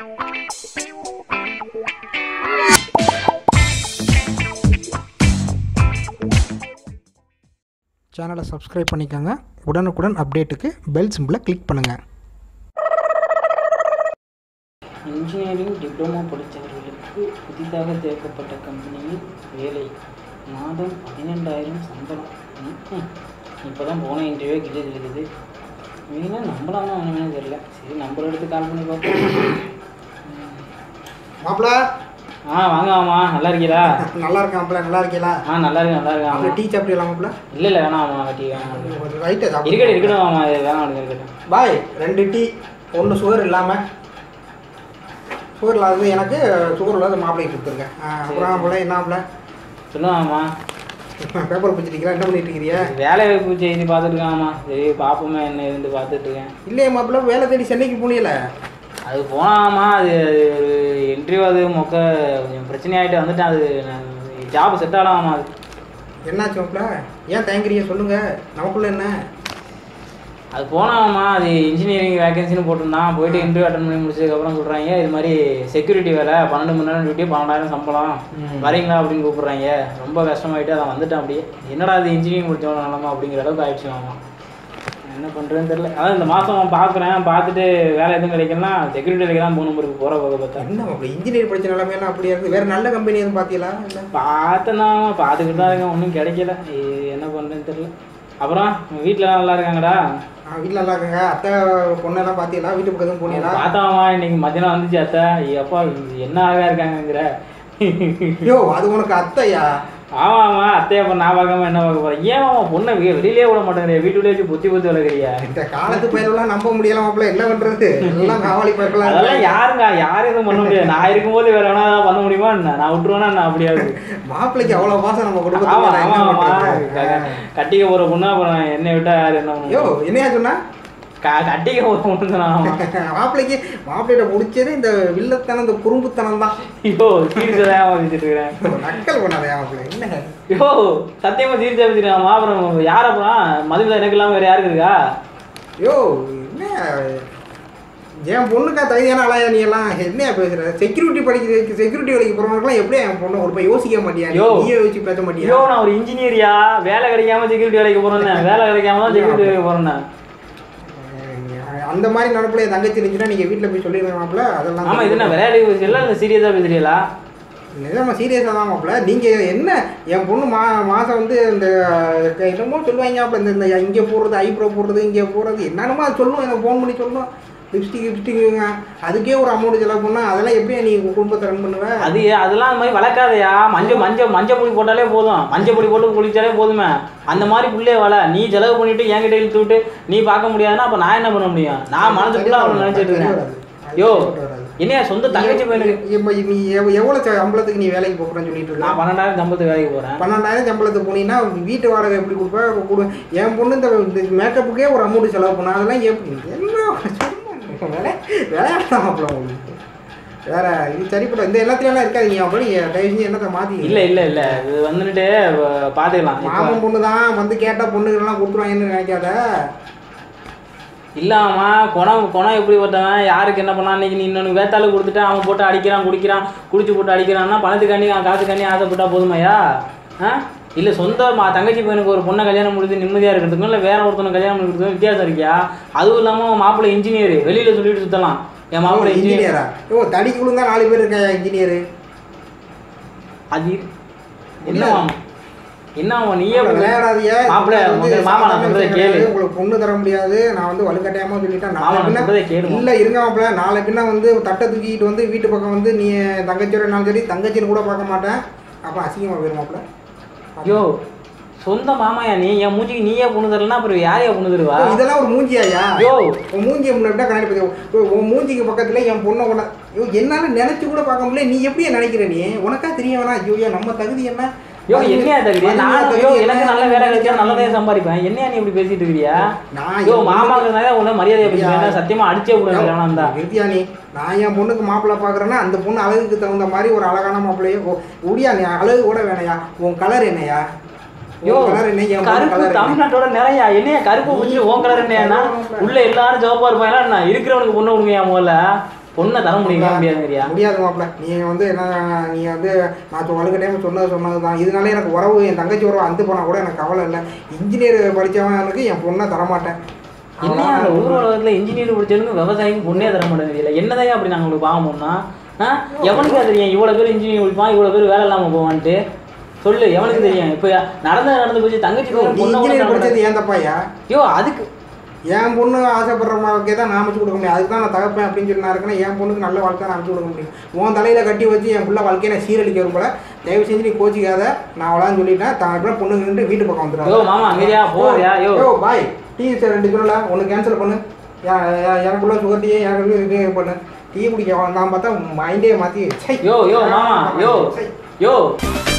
சேனலை சப்ஸ்கிரைப் பண்ணிக்கோங்க உடனுக்குடன் அப்டேட்டுக்கு பெல் சிம்பிளை கிளிக் பண்ணுங்கள் இன்ஜினியரிங் டிப்ளமோ படித்தவர்களுக்கு புதிதாக சேர்க்கப்பட்ட கம்பெனியில் வேலை மாதம் பதினெண்டாயிரம் சம்பளம் இப்போ தான் போன இன்டர்வியூ கிட்ட இருக்குது வேணா நம்பலாம் தான் வேணும்னு தெரியல சரி நம்பர் எடுத்து கால் பண்ணி பார்ப்போம் மாப்பிள ஆ வாங்க ஆமா நல்லா இருக்கீங்களா நல்லா இருக்கேன் மாப்பிள நல்லா இருக்கீங்களா ஆ நல்லா இருக்கேன் நல்லா இருக்கேன் மாப்பிள ஆமா டீ சாப்பிடலாம் மாப்பிள இல்லை இல்லை வேணாம் ஆமா டீ வேணாம் கொஞ்சம் ரைட்டாக சாப்பிடு இருக்கட்டும் இருக்கட்டும் ஆமா இது வேணாம் எடுக்க இருக்கட்டும் பாய் ரெண்டு டீ ஒன்று சுகர் இல்லாமல் சுகர் இல்லாதது எனக்கு சுகர் இல்லாத மாப்பிளைக்கு கொடுத்துருங்க ஆ, அப்புறம் மாப்பிள என்ன மாப்பிள சொல்லுங்க ஆமா பேப்பர் பிடிச்சிருக்கீங்களா என்ன பண்ணிட்டு இருக்கிறீங்க வேலை வாய்ப்பு செய்தி பார்த்துட்டு இருக்கேன் ஆமா சரி பார்ப்போமே என்ன இருந்து பார்த்துட்டு இருக்கேன் இல்லையே மாப்பிள வேலை தேடி சென்னைக்கு போனியல அது போனாமா அது அது ஒரு இன்டர்வியூ அது மொக்க கொஞ்சம் பிரச்சனையாயிட்டு வந்துட்டேன் அது ஜாப் செட் ஆகலாமா அது என்னாச்சு மாப்பிள ஏன் தயங்குறீங்க சொல்லுங்க நமக்குள்ள என்ன அது போனாமா அது இன்ஜினியரிங் வேகன்சின்னு போட்டிருந்தான் போயிட்டு இன்டர்வியூ அட்டன் பண்ணி முடிச்சதுக்கப்புறம் சொல்கிறாங்க இது மாதிரி செக்யூரிட்டி வேலை பன்னெண்டு மணி நேரம் டியூட்டி பன்னெண்டாயிரம் சம்பளம் ம். வரீங்களா அப்படின்னு கூப்பிட்றாங்க ரொம்ப கஷ்டமாயிட்டு அதை வந்துட்டேன் அப்படியே என்னடா அது இன்ஜினியரிங் முடிச்சவங்க நிலமா அப்படிங்கிற அளவுக்கு ஆயிடுச்சுலாமா என்ன பண்ணுறதுன்னு தெரியல அதான் இந்த மாதம் பார்க்குறேன் பார்த்துட்டு வேலை எதுவும் கிடைக்கலனா செக்யூரிட்டி வேலைக்கு தான் போகணும் இருக்கு போகிற போக பார்த்தா என்ன மாப்பிள இன்ஜினியர் படிச்ச நிலைமையெல்லாம் அப்படியே இருக்குது வேற நல்ல கம்பெனி எதுவும் பார்த்தீங்களா இல்லை பார்த்தேன்னா பார்த்துக்கிட்டு தான் இருக்கேன் ஒன்றும் கிடைக்கல இது என்ன பண்ணுறேன்னு தெரியல அப்புறம் வீட்டிலலாம் நல்லா இருக்காங்கடா வீட்டில் நல்லா இருக்காங்க அத்தை பொண்ணெல்லாம் பார்த்தீங்களா வீட்டு பக்கம் எதுவும் போனீங்களா பார்த்தாமா இன்னைக்கு மத்தியானம் வந்துச்சு அத்தை அப்பா என்ன அழகா இருக்காங்கங்கிற ஐயோ அது உனக்கு அத்தையா ஆமா ஆமா அத்தையை அப்ப நான் பார்க்காம என்ன பார்க்க போறேன் ஏன் மாமா பொண்ணை வெ- வெளியிலே விட மாட்டேங்கிறியா வீட்டுக்குள்ளே வச்சு புத்தி புத்தி வளர்க்குறியா இந்த காலத்து பயிரெல்லாம் நம்ப முடியல மாப்பிள்ள என்ன பண்றது எல்லாம் காவாலி பயிரெல்லாம் அதெல்லாம் யாருங்க யாரும் எதுவும் பண்ண முடியாது நான் இருக்கும்போது வேற வேணா ஏதாவது பண்ண முடியுமா என்ன நான் விட்டுருவேனா என்ன அப்படியாது மாப்பிள்ளைக்கு அவ்வளவு பாசம் நம்ம ஆமா குடும்பத்துல நான் ஆமா என்ன ஆமா பண்றது? கட்டிக்க போற பொண்ணு அப்புறம் என்னை விட்டா யாரு என்ன ஐயோ பண்ணுவோம் என்னையா சொன்னா கட்டிக்க போற பொண்ணு சொன்னா ஆமா மாப்பிள்ளைக்கு மாப்பிள்ளையிட முடிச்சது இந்த வில்லத்தனம் இந்த குறும்புத்தனம் தான் ஐயோ சீரியஸா தான் வச்சுட்டு இருக்கிறேன் நக்கல் பண்ணாதயா மாப்பிள்ளை என்ன ஐயோ சத்தியமா சீரியஸா வச்சுருக்காமா அப்புறம் யார் அப்புறம் மதுமிதா எனக்கு இல்லாம வேற யாருக்கு இருக்கா ஐயோ என்ன என் பொண்ணுக்கா தகுதியான ஆளாயா நீ எல்லாம் என்னையா பேசுற செக்யூரிட்டி படிக்க செக்யூரிட்டி வேலைக்கு போறவங்களுக்குலாம் எப்படியா என் பொண்ணு ஒரு போய் யோசிக்க மாட்டியா நீ? யோ. நீயே யோசிச்சு பேச மாட்டியா ஐயோ நான் ஒரு இன்ஜினியரியா வேலை கிடைக்காம செக்யூரிட்டி வேலைக்கு போறேன் வேலை கிடைக்காம தான் செக்யூரிட்டி வேலைக்கு போறேன் அந்த மாதிரி நடப்புல என் தங்கச்சி இருந்துச்சுன்னா நீங்க வீட்டுல போய் சொல்லிடுங்க மாப்பிள்ள அதெல்லாம் ஆமா இது என்ன விளையாட்டு பேசுறீங்களா இல்லை சீரியஸா பேசுறீங்களா நிஜமா சீரியஸாக தான் மாப்பிள்ள நீங்க என்ன என் பொண்ணு மா மாசம் வந்து இந்த அஹ், என்னமோ சொல்லுவாங்க மாப்பிள்ள இந்த இந்த இங்கே போடுறது ஐப்ரோ போடுறது இங்கே போடுறது என்னென்னமோ அது சொல்லுவோம் எனக்கு ஃபோன் பண்ணி சொல்லுவோம் லிப்ஸ்டிக் லிப்ஸ்டிக்குங்க அதுக்கே ஒரு அமௌண்ட் செலவு பண்ணா அதெல்லாம் எப்படியா நீ உங்க குடும்பத்தை ரன் பண்ணுவ அது அதெல்லாம் அந்த மாதிரி வளர்க்காதயா மஞ்சள் மஞ்சள் மஞ்சள் பொடி போட்டாலே போதும் மஞ்சள் பொடி போட்டு குளிச்சாலே போதுமே அந்த மாதிரி புள்ளைய வள நீ செலவு பண்ணிட்டு என்கிட்ட இழுத்து விட்டு நீ பார்க்க முடியாதுன்னா அப்ப நான் என்ன பண்ண முடியும் நான் மனசுக்குள்ள அவனை நினைச்சிட்டு இருக்கேன் யோ என்னையா சொந்த தங்கச்சி பையனுக்கு இப்போ நீ எவ்- எவ்வளவு ச- சம்பளத்துக்கு நீ வேலைக்கு போகிறேன்னு சொல்லிட்டு இருக்க நான் பன்னெண்டாயிரம் சம்பளத்துக்கு வேலைக்கு போறேன் பன்னெண்டாயிரம் சம்பளத்துக்கு போனீங்கன்னா வீட்டு வாடகை எப்படி கொடுப்ப கொடு என் பொண்ணு இந்த இந்த மேக்கப்புக்கே ஒரு அமௌண்ட் செலவு பண்ணா அதெல்லாம் எப்படி என்ன சும்மா விளை- விளையாட்டு மாப்பிள்ள உங்களுக்கு வேற இது சரிப்பட இந்த எல்லாத்துலலாம் இருக்காதீங்க அப்படி நீங்க தயவு செஞ்சு என்னத்தை மாத்தி இல்ல இல்ல இல்ல இது வந்துட்டு அஹ், பாத்துக்கலாம் இப்போ மாமன் பொண்ணு தான் வந்து கேட்டா பொண்ணுங்கெல்லாம் கொடுத்துருவாங்கன்னு நினைக்காத இல்லாமா குணம் குணம் எப்படி ஒருத்தவன் யாருக்கு என்ன பண்ணான் இன்னைக்கு நீ இன்னொன்று வேத்தாளு கொடுத்துட்டு அவன் போட்டு அடிக்கிறான் குடிக்கிறான் குடிச்சு போட்டு அடிக்கிறான்னா பணத்துக்காண்டி அவன் காசுக்காண்டி ஆசைப்பட்டா போதுமையா ஆ இல்லை சொந்த மா தங்கச்சி பையனுக்கு ஒரு பொண்ணை கல்யாணம் முடிச்சு நிம்மதியாக இருக்கிறதுக்கும் இல்லை வேற ஒருத்தனை கல்யாணம் பண்ணிக்கிறதுக்கும் வித்தியாசம் இருக்கியா அதுவும் இல்லாமல் மாப்பிள்ளை இன்ஜினியர் வெளியில் சொல்லிட்டு சுற்றலாம் என் மாப்பிள்ளை இன்ஜினியர் இன்ஜினியரா ஓ தடிக்குள்ள தான் நாலு பேர் இருக்காயா இன்ஜினியர் அது என்ன மாமா என்ன மாமா நீயே அப்படி- விளையாடாதீங்க மாப்பிள்ளை, வந்து உங்க மாமா நான் சாதாரண சொல்றதை விஷயம் கேளு. கிடையாது. உங்களுக்கு பொண்ணு தர முடியாது நான் வந்து வலுக்கட்டாயமா சொல்லிட்டேன் மாமா நாளை நான் பின்ன சொல்றதை கேளுமா இல்ல இருங்க மாப்பிள்ள நாளை பின்ன வந்து தட்டை தூக்கிட்டு வந்து வீட்டு பக்கம் வந்து நீ தங்கச்சியோட சரி தங்கச்சின்னு கூட பார்க்க மாட்டேன் அப்ப அசிங்கமா போயிரும் மாப்பிள்ள ஐயோ சொந்த மாமாயா நீ என் மூஞ்சிக்கு நீயே பொண்ணு தரலன்னா அப்புறம் யாரையா பொண்ணு தருவா ஓ, இதெல்லாம் ஒரு மூஞ்சியாயா ஐயோ உன் மூஞ்சியை முன்னாடி கண்ணாடி பத்தி உன் மூஞ்சிக்கு பக்கத்துல என் பொண்ணை கொண்ட ஐயோ என்னால நினைச்சு கூட பார்க்க முடியல நீ எப்படியா நினைக்கிற நீ உனக்கா தெரிய வேணாம் ஐயோ ஏன் நம்ம தகுதி என்ன ஐயோ என்னையா தகுதி மதுமிதா நான் தகுதி ஐயோ என்ன? எனக்கு நல்ல வேலை கிடைச்சா நல்லதே சம்பாதிப்பேன் என்னையா நீ இப்படி பேசிட்டு இருக்கிறியா நான் ஐயோ என் மாமாங்கிறதுனால உன்ன மரியாதையை பேசுறேன் சத்தியமா அடிச்சே விடுவேன் வேணாம் தான் விருத்தியா நீ நான் என் பொண்ணுக்கு மாப்பிள்ளை பார்க்குறேன்னா அந்த பொண்ணு அழகுக்கு தகுந்த மாதிரி ஒரு அழகான மாப்பிள்ளையோ ஓ, உடியா நீ அழகு கூட வேணையா உன் கலர் என்னையா ஐயோ உன் கலர் என்ன என் பொண்ணு கருப்பு கலர் என்ன தமிழ்நாட்டோட நிறைய என்னையா கருப்பு பிடிச்சிட்டு உன் கலர் என்னையா உள்ள எல்லாரும் சிவப்பா இருப்பாங்க நான் இருக்கிறவனுக்கு பொண்ணு விடுங்கயா முதல்ல பொண்ணை தர முடியுமா முடியாதுங்கிறியா முடியாது மாப்பிள்ள நீங்கள் வந்து என்ன நீங்கள் வந்து நான் வழுக்க டைம் சொன்னது சொன்னது தான் இதனால எனக்கு உறவு என் தங்கச்சி உறவு அந்து போனால் கூட எனக்கு கவலை இல்லை இன்ஜினியர் படித்தவனுக்கு என் பொண்ணை தரமாட்டேன் என்ன அந்த ஊர் உலகத்துல இன்ஜினியர் படிச்சவனுக்கு விவசாயிக்கு பொண்ணே தர மாட்டேங்குது என்னதான் அப்படி நாங்கள் உங்களுக்கு பாவம்னா ஆ எவனுக்கு அது தெரியும் இவ்வளோ பேர் இன்ஜினியர் படிப்பான் இவ்வளோ பேர் வேலை இல்லாமல் போவான்ட்டு சொல்லு எவனுக்கு தெரியும் இப்போ நடந்து நடந்து போச்சு தங்கச்சி நீ போய் பொண்ணை கூட இன்ஜினியர் தர மாட்டாங்க. படித்தது ஏன் தப்பாயா ஐயோ அதுக்கு என் பொண்ணு ஆசைப்படுற மாதிரிக்கே தான் நான் அமைச்சு கொடுக்க முடியும் அதுக்கு தான் நான் தகப்பேன் அப்படின்னு சொல்லி நான் இருக்கேன்னா என் பொண்ணுக்கு நல்ல வாழ்க்கை நான் அமைச்சு கொடுக்க முடியும் உன் தலையில கட்டி வச்சு என் பிள்ளை வாழ்க்கையை நான் சீரழிக்க விரும்பல தயவு செஞ்சு நீ கோச்சிக்காத நான் அவளான்னு சொல்லிட்டேன் தான் பொண்ணு நின்று வீட்டு பக்கம் யோ வந்துடும் மாமா அமைதியா போறியா யோ யோ பாய் டீ சார் ரெண்டு சொல்லல ஒன்று கேன்சல் பண்ணு எ- எ- எனக்குள்ள சுகர் டீயே எனக்கு இது பண்ணு டீ குடிக்க வா- நான் பார்த்தா மைண்டே மாற்றி யோ யோ மாமா யோ சை யோ